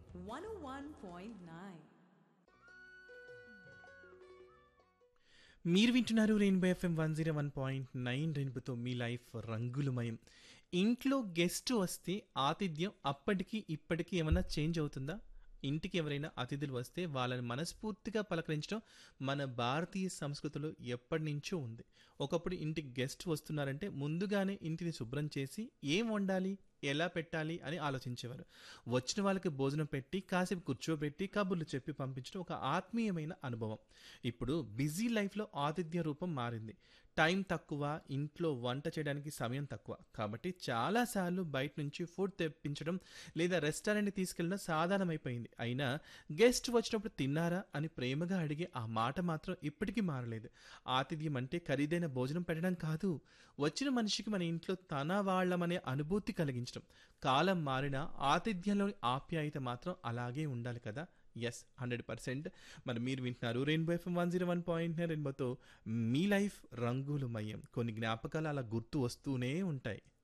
101.9. మీరు వింటున్నారు rainbow F M one zero one point nine రెయిన్బోతో మీ లైఫ్ రంగులమయం ఇంట్లో గెస్ట్ వస్తే ఆతిథ్యం అప్పటికి ఇప్పటికి ఏమైనా చేంజ్ అవుతుందా ఇంటికి ఎవరైనా అతిథులు వస్తే వాళ్ళని మనస్ఫూర్తిగా పలకరించడం మన భారతీయ సంస్కృతిలో ఎప్పటి నుంచో ఉంది ఒకప్పుడు ఇంటికి గెస్ట్ వస్తున్నారంటే ముందుగానే ఇంటిని శుభ్రం చేసి ఏం వండాలి ఎలా పెట్టాలి అని ఆలోచించేవారు వచ్చిన వాళ్ళకి భోజనం పెట్టి కాసేపు కూర్చోబెట్టి కబుర్లు చెప్పి పంపించడం ఒక ఆత్మీయమైన అనుభవం ఇప్పుడు బిజీ లైఫ్లో ఆతిథ్య రూపం మారింది టైం తక్కువ ఇంట్లో వంట చేయడానికి సమయం తక్కువ కాబట్టి చాలాసార్లు బయట నుంచి ఫుడ్ తెప్పించడం లేదా రెస్టారెంట్కి తీసుకెళ్ళడం సాధారణమైపోయింది అయినా గెస్ట్ వచ్చినప్పుడు తిన్నారా అని ప్రేమగా అడిగే ఆ మాట మాత్రం ఇప్పటికీ మారలేదు ఆతిథ్యం అంటే ఖరీదైన భోజనం పెట్టడం కాదు వచ్చిన మనిషికి మన ఇంట్లో తన వాళ్ళమనే అనుభూతి కలిగించడం కాలం మారిన ఆతిథ్యంలోని ఆప్యాయత మాత్రం అలాగే ఉండాలి కదా ఎస్ హండ్రెడ్ పర్సెంట్ మరి మీరు వింటున్నారు rainbow F M one zero one point రెయిన్బోతో మీ లైఫ్ రంగులమయం కొన్ని జ్ఞాపకాలు అలా గుర్తు వస్తూనే ఉంటాయి